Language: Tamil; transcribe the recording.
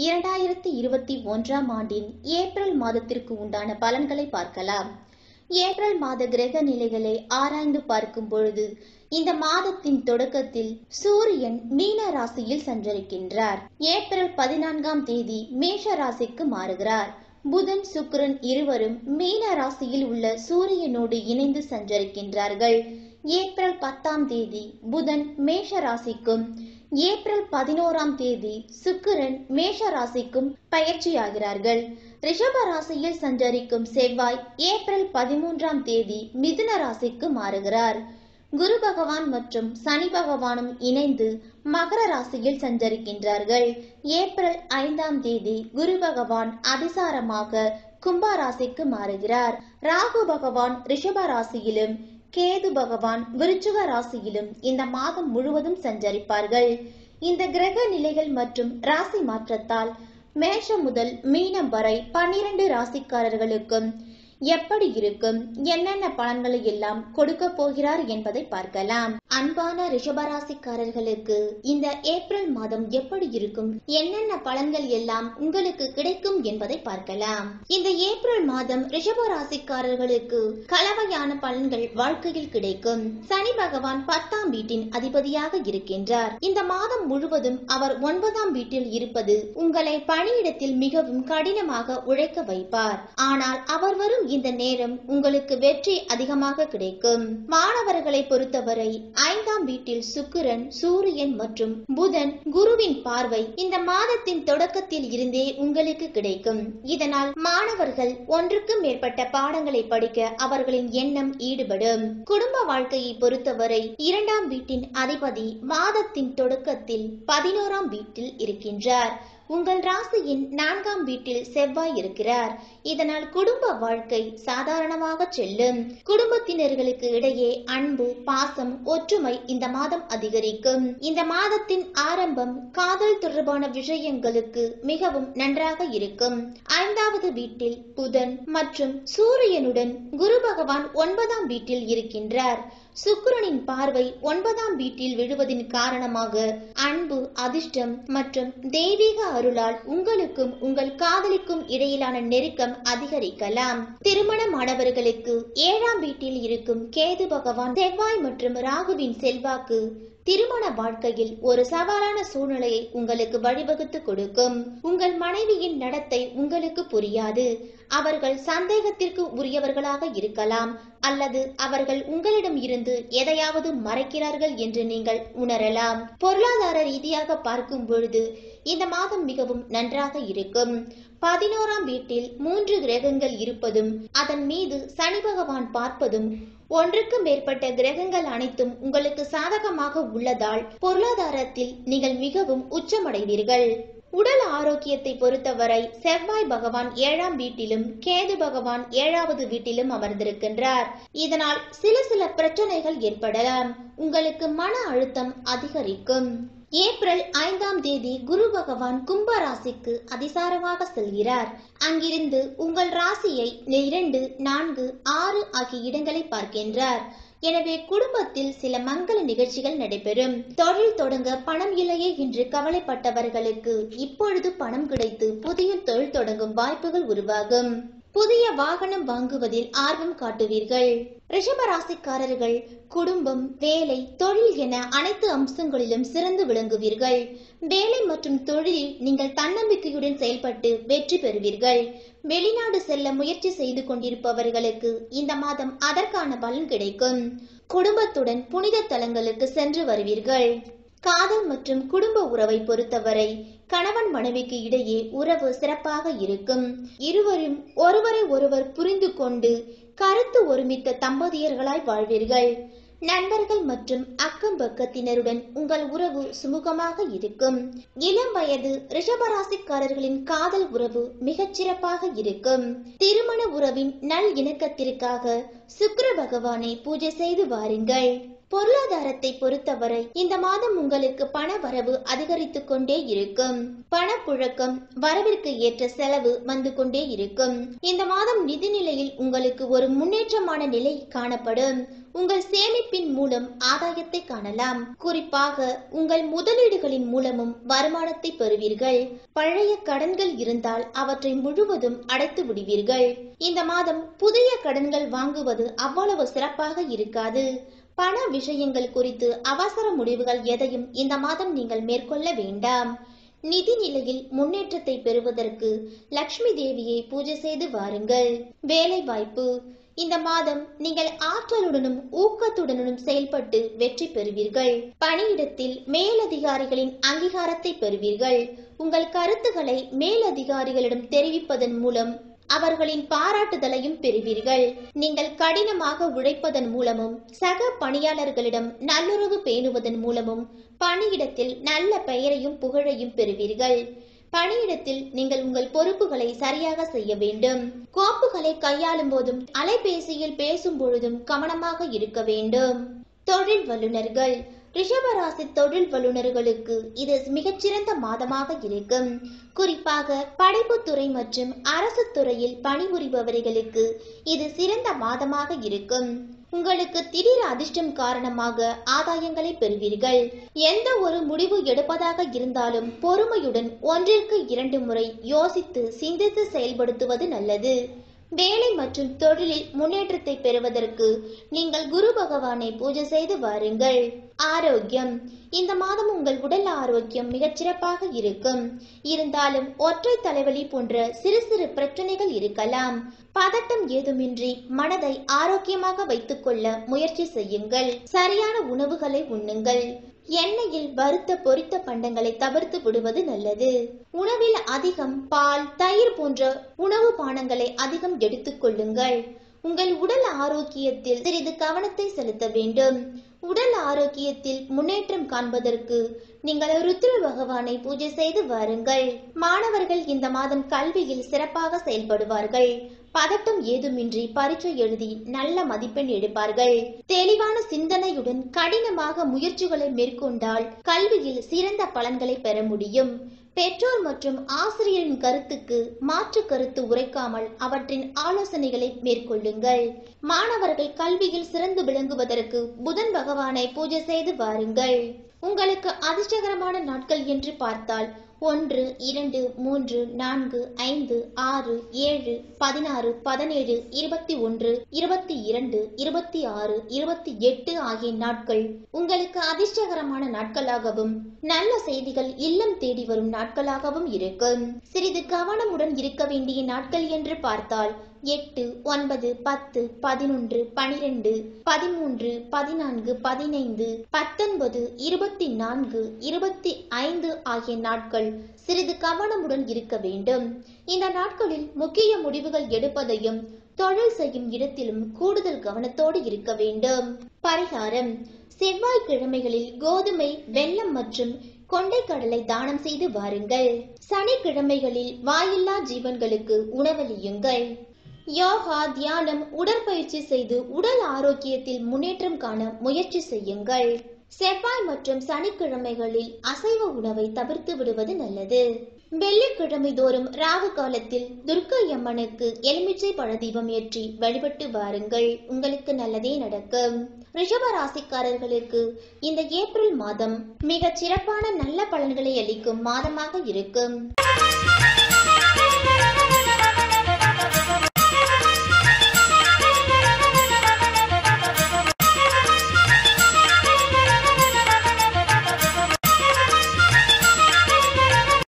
இரண்டாயிரத்தி இருபத்தி ஒன்றாம் ஆண்டின் ஏப்ரல் மாதத்திற்கு உண்டான பலன்களை பார்க்கலாம் ஏப்ரல் மாத கிரக நிலைகளை ஆராய்ந்து பார்க்கும் பொழுது இந்த மாதத்தின் தொடக்கத்தில் சூரியன் மீன ராசியில் சஞ்சரிக்கின்றார் ஏப்ரல் பதினான்காம் தேதி மேஷ ராசிக்கு மாறுகிறார் புதன் சுக்கிரன் இருவரும் மீன ராசியில் உள்ள சூரியனோடு இணைந்து சஞ்சரிக்கின்றார்கள் ஏப்ரல் பத்தாம் தேதி புதன் மேஷ ராசிக்கும் ஏப்ரல் பதினோராம் தேதி சுக்கிரன் மேஷ ராசிக்கும் பயிற்சியாகிறார்கள் ரிஷப ராசியில் சஞ்சரிக்கும் செவ்வாய் ஏப்ரல் பதிமூன்றாம் தேதி மிதுன ராசிக்கு மாறுகிறார் குரு பகவான் மற்றும் சனி பகவானும் இணைந்து மகர ராசியில் சஞ்சரிக்கின்றார்கள் ஏப்ரல் ஐந்தாம் தேதி குரு பகவான் அதிசாரமாக கும்ப ராசிக்கு மாறுகிறார் ராகு பகவான் ரிஷப ராசியிலும் கேது பகவான் விருச்சிக ராசியிலும் இந்த மாதம் முழுவதும் சஞ்சரிப்பார்கள் இந்த கிரக நிலைகள் மற்றும் ராசி மாற்றத்தால் மேஷம் முதல் மீனம் வரை பன்னிரண்டு ராசிக்காரர்களுக்கும் எப்படி இருக்கும் என்னென்ன பலன்களை எல்லாம் கொடுக்க போகிறார் என்பதை பார்க்கலாம் அன்பான ரிஷபராசிக்காரர்களுக்கு இந்த ஏப்ரல் மாதம் எப்படி இருக்கும் என்னென்ன பலன்கள் எல்லாம் உங்களுக்கு கிடைக்கும் என்பதை பார்க்கலாம் இந்த ஏப்ரல் மாதம் ரிஷப ராசிக்காரர்களுக்கு கலவையான பலன்கள் வாழ்க்கையில் கிடைக்கும் சனி பகவான் பத்தாம் வீட்டின் அதிபதியாக இருக்கின்றார் இந்த மாதம் முழுவதும் அவர் ஒன்பதாம் வீட்டில் இருப்பது உங்களை பணியிடத்தில் மிகவும் கடினமாக உழைக்க வைப்பார் ஆனால் அவர் வரும் இந்த நேரம் உங்களுக்கு வெற்றி அதிகமாக கிடைக்கும் மாணவர்களை பொறுத்தவரை ஐந்தாம் வீட்டில் சுக்கிரன் சூரியன் மற்றும் புதன் குருவின் பார்வை இந்த மாதத்தின் தொடக்கத்தில் இருந்தே உங்களுக்கு கிடைக்கும் இதனால் மாணவர்கள் ஒன்றுக்கும் மேற்பட்ட பாடங்களை படிக்க அவர்களின் எண்ணம் ஈடுபடும் குடும்ப வாழ்க்கையை பொறுத்தவரை இரண்டாம் வீட்டின் அதிபதி மாதத்தின் தொடக்கத்தில் பதினோராம் வீட்டில் இருக்கின்றார் உங்கள் ராசியின் நான்காம் வீட்டில் செவ்வாய் இருக்கிறார் இதனால் குடும்ப வாழ்க்கை சாதாரணமாக செல்லும் குடும்பத்தினர்களுக்கு இடையே அன்பு பாசம் ஒற்றுமை இந்த மாதம் அதிகரிக்கும் இந்த மாதத்தின் ஆரம்பம் காதல் தொடர்பான விஷயங்களுக்கு மிகவும் நன்றாக இருக்கும் ஐந்தாவது வீட்டில் புதன் மற்றும் சூரியனுடன் குரு பகவான் ஒன்பதாம் வீட்டில் இருக்கின்றார் சுக்கிரனின் பார்வை ஒன்பதாம் வீட்டில் விழுவதின் காரணமாக அன்பு அதிர்ஷ்டம் மற்றும் தெய்வீக அருளால் உங்களுக்கும் உங்கள் காதலிக்கும் இடையிலான நெருக்கம் அதிகரிக்கலாம் திருமணமானவர்களுக்கு ஏழாம் வீட்டில் இருக்கும் கேது பகவான் செவ்வாய் மற்றும் ராகுவின் செல்வாக்கு திருமண வாழ்க்கையில் ஒரு சவாலான சூழ்நிலையை உங்களுக்கு வழிவகுத்து கொடுக்கும் உங்கள் மனைவியின் நடத்தை உங்களுக்கு புரியாது அவர்கள் சந்தேகத்திற்கு உரியவர்களாக இருக்கலாம் அல்லது அவர்கள் உங்களிடம் இருந்து எதையாவது மறைக்கிறார்கள் என்று நீங்கள் உணரலாம் பொருளாதார ரீதியாக பார்க்கும் பொழுது இந்த மாதம் மிகவும் நன்றாக இருக்கும் பதினோராம் வீட்டில் மூன்று கிரகங்கள் இருப்பதும் அதன் மீது சனி பகவான் பார்ப்பதும் ஒன்றுக்கு மேற்பட்ட கிரகங்கள் அனைத்தும் உங்களுக்கு சாதகமாக உள்ளதால் பொருளாதாரத்தில் நீங்கள் மிகவும் உச்சமடைவீர்கள் உடல் ஆரோக்கியத்தை பொறுத்தவரை செவ்வாய் பகவான் ஏழாம் வீட்டிலும் கேது பகவான் ஏழாவது வீட்டிலும் அமர்ந்திருக்கின்றார் இதனால் சில சில பிரச்சனைகள் ஏற்படலாம் உங்களுக்கு மன அழுத்தம் அதிகரிக்கும் ஏப்ரல் ஐந்தாம் தேதி குரு பகவான் கும்ப ராசிக்கு அதிசாரமாக செல்கிறார் அங்கிருந்து உங்கள் ராசியை இரண்டு நான்கு ஆறு ஆகிய இடங்களை பார்க்கின்றார் எனவே குடும்பத்தில் சில மங்கள நிகழ்ச்சிகள் நடைபெறும் தொழில் தொடங்க பணம் இல்லையே என்று கவலைப்பட்டவர்களுக்கு இப்பொழுது பணம் கிடைத்து புதிய தொழில் தொடங்கும் வாய்ப்புகள் உருவாகும் புதிய வாகனம் வாங்குவதில் ஆர்வம் காட்டுவீர்கள் ரிஷப ராசிக்காரர்கள் குடும்பம் வேலை தொழில் என அனைத்து அம்சங்களிலும் சிறந்து விளங்குவீர்கள் வேலை மற்றும் தொழிலில் நீங்கள் தன்னம்பிக்கையுடன் செயல்பட்டு வெற்றி பெறுவீர்கள் வெளிநாடு செல்ல முயற்சி செய்து கொண்டிருப்பவர்களுக்கு இந்த மாதம் அதற்கான பலன் கிடைக்கும் குடும்பத்துடன் புனித தலங்களுக்கு சென்று வருவீர்கள் காதல் மற்றும் குடும்ப உறவை பொறுத்தவரை கணவன் மனைவிக்கு இடையே உறவு சிறப்பாக இருக்கும் இருவரும் ஒருவரை ஒருவர் புரிந்து கொண்டு கருத்து ஒருமித்த தம்பதியர்களாய் வாழ்வீர்கள் நண்பர்கள் மற்றும் அக்கம் பக்கத்தினருடன் உங்கள் உறவு சுமூகமாக இருக்கும் இளம் வயது ரிஷபராசிக்காரர்களின் காதல் உறவு மிகச் சிறப்பாக இருக்கும் திருமண உறவின் நல் இணக்கத்திற்காக சுக்கிர பகவானை பூஜை செய்து வாருங்கள் பொருளாதாரத்தை பொறுத்தவரை இந்த மாதம் உங்களுக்கு பண வரவு அதிகரித்துக் கொண்டே இருக்கும் பணப்புழக்கம் வரவிற்கு ஏற்ற செலவு வந்து கொண்டே இருக்கும் இந்த மாதம் நிதி நிலையில் உங்களுக்கு ஒரு முன்னேற்றமான நிலை காணப்படும் உங்கள் சேமிப்பின் மூலம் ஆதாயத்தை காணலாம் குறிப்பாக உங்கள் முதலீடுகளின் மூலமும் வருமானத்தை பெறுவீர்கள் பழைய கடன்கள் இருந்தால் அவற்றை முழுவதும் அடைத்து விடுவீர்கள் இந்த மாதம் புதிய கடன்கள் வாங்குவது அவ்வளவு சிறப்பாக இருக்காது பண விஷயங்கள் குறித்து அவசர முடிவுகள் எதையும் இந்த மாதம் நீங்கள் மேற்கொள்ள வேண்டாம் நிதி நிலையில் முன்னேற்றத்தை பெறுவதற்கு லக்ஷ்மி தேவியை பூஜை செய்து வாருங்கள் வேலை வாய்ப்பு இந்த மாதம் நீங்கள் ஆற்றலுடனும் ஊக்கத்துடனும் செயல்பட்டு வெற்றி பெறுவீர்கள் பணியிடத்தில் மேலதிகாரிகளின் அங்கீகாரத்தை பெறுவீர்கள் உங்கள் கருத்துக்களை மேலதிகாரிகளிடம் தெரிவிப்பதன் மூலம் அவர்களின் பாராட்டுதலையும் பெறுவீர்கள் நீங்கள் கடினமாக உழைப்பதன் மூலமும் சக பணியாளர்களிடம் நல்லுறவு பேணுவதன் மூலமும் பணியிடத்தில் நல்ல பெயரையும் புகழையும் பெறுவீர்கள் பணியிடத்தில் நீங்கள் உங்கள் பொறுப்புகளை சரியாக செய்ய வேண்டும் கோப்புகளை கையாளும் போதும் அலைபேசியில் பேசும் பொழுதும் கவனமாக இருக்க வேண்டும் தொழில் வல்லுநர்கள் ரிஷபராசி தொழில் வல்லுநர்களுக்கு இது மிகச்சிறந்த மாதமாக இருக்கும் குறிப்பாக படைப்புத்துறை மற்றும் அரசு துறையில் பணிபுரிபவர்களுக்கு இது சிறந்த மாதமாக இருக்கும் உங்களுக்கு திடீர் அதிர்ஷ்டம் காரணமாக ஆதாயங்களை பெறுவீர்கள் எந்த ஒரு முடிவு எடுப்பதாக இருந்தாலும் பொறுமையுடன் ஒன்றிற்கு இரண்டு முறை யோசித்து சிந்தித்து செயல்படுத்துவது நல்லது வேலை மற்றும் தொழிலில் முன்னேற்றத்தை பெறுவதற்கு நீங்கள் குரு பகவானை பூஜை செய்து வாருங்கள் ஆரோக்கியம் இந்த மாதம் உங்கள் உடல் ஆரோக்கியம் மிகச் சிறப்பாக இருக்கும் இருந்தாலும் ஒற்றை தலைவலி போன்ற சிறு சிறு பிரச்சனைகள் இருக்கலாம் பதட்டம் ஏதுமின்றி மனதை ஆரோக்கியமாக வைத்துக்கொள்ள முயற்சி செய்யுங்கள் சரியான உணவுகளை உண்ணுங்கள் எண்ணெயில் வறுத்த பொரித்த பண்டங்களை தவிர்த்து விடுவது நல்லது உணவில் அதிகம் பால் தயிர் போன்ற உணவு பானங்களை அதிகம் எடுத்துக்கொள்ளுங்கள் உங்கள் உடல் ஆரோக்கியத்தில் சிறிது கவனத்தை செலுத்த வேண்டும் உடல் ஆரோக்கியத்தில் முன்னேற்றம் காண்பதற்கு நீங்கள் ருத்ர பகவானை பூஜை செய்து வாருங்கள் மாணவர்கள் இந்த மாதம் கல்வியில் சிறப்பாக செயல்படுவார்கள் பதட்டம் ஏதுமின்றி பரீட்சை எழுதி நல்ல மதிப்பெண் எடுப்பார்கள் தெளிவான சிந்தனையுடன் கடினமாக முயற்சிகளை மேற்கொண்டால் கல்வியில் சிறந்த பலன்களை பெற முடியும் பெற்றோர் மற்றும் ஆசிரியரின் கருத்துக்கு மாற்று கருத்து உரைக்காமல் அவற்றின் ஆலோசனைகளை மேற்கொள்ளுங்கள் மாணவர்கள் கல்வியில் சிறந்து விளங்குவதற்கு புதன் பகவானை பூஜை செய்து வாருங்கள் உங்களுக்கு அதிர்ஷ்டகரமான நாட்கள் என்று பார்த்தால் ஒன்று இரண்டு மூன்று நான்கு ஐந்து ஆறு ஏழு பதினாறு பதினேழு இருபத்தி ஒன்று இருபத்தி இரண்டு இருபத்தி ஆறு இருபத்தி எட்டு ஆகிய நாட்கள் உங்களுக்கு அதிர்ஷ்டகரமான நாட்களாகவும் நல்ல செய்திகள் இல்லம் தேடி வரும் நாட்களாகவும் இருக்கும் சிறிது கவனமுடன் இருக்க வேண்டிய நாட்கள் என்று பார்த்தால் எட்டு ஒன்பது பத்து பதினொன்று பனிரெண்டு பதிமூன்று பதினான்கு பதினைந்து பத்தொன்பது இருபத்தி நான்கு இருபத்தி ஐந்து ஆகிய நாட்கள் சிறிது கவனமுடன் இருக்க வேண்டும் இந்த நாட்களில் முக்கிய முடிவுகள் எடுப்பதையும் தொழில் செய்யும் இடத்திலும் கூடுதல் கவனத்தோடு இருக்க வேண்டும் பரிகாரம் செவ்வாய்க்கிழமைகளில் கோதுமை வெல்லம் மற்றும் கொண்டைக்கடலை தானம் செய்து வாருங்கள் சனிக்கிழமைகளில் வாயில்லா ஜீவன்களுக்கு உணவளியுங்கள் யோகா தியானம் உடற்பயிற்சி செய்து உடல் ஆரோக்கியத்தில் முன்னேற்றம் காண முயற்சி செய்யுங்கள் செவ்வாய் மற்றும் சனிக்கிழமைகளில் அசைவ உணவை தவிர்த்து விடுவது நல்லது வெள்ளிக்கிழமை தோறும் ராவு காலத்தில் துர்க்கை அம்மனுக்கு எலுமிச்சை பழ தீபம் ஏற்றி வழிபட்டு வாருங்கள் உங்களுக்கு நல்லதே நடக்கும் ரிஷப ராசிக்காரர்களுக்கு இந்த ஏப்ரல் மாதம் மிகச் சிறப்பான நல்ல பலன்களை அளிக்கும் மாதமாக இருக்கும்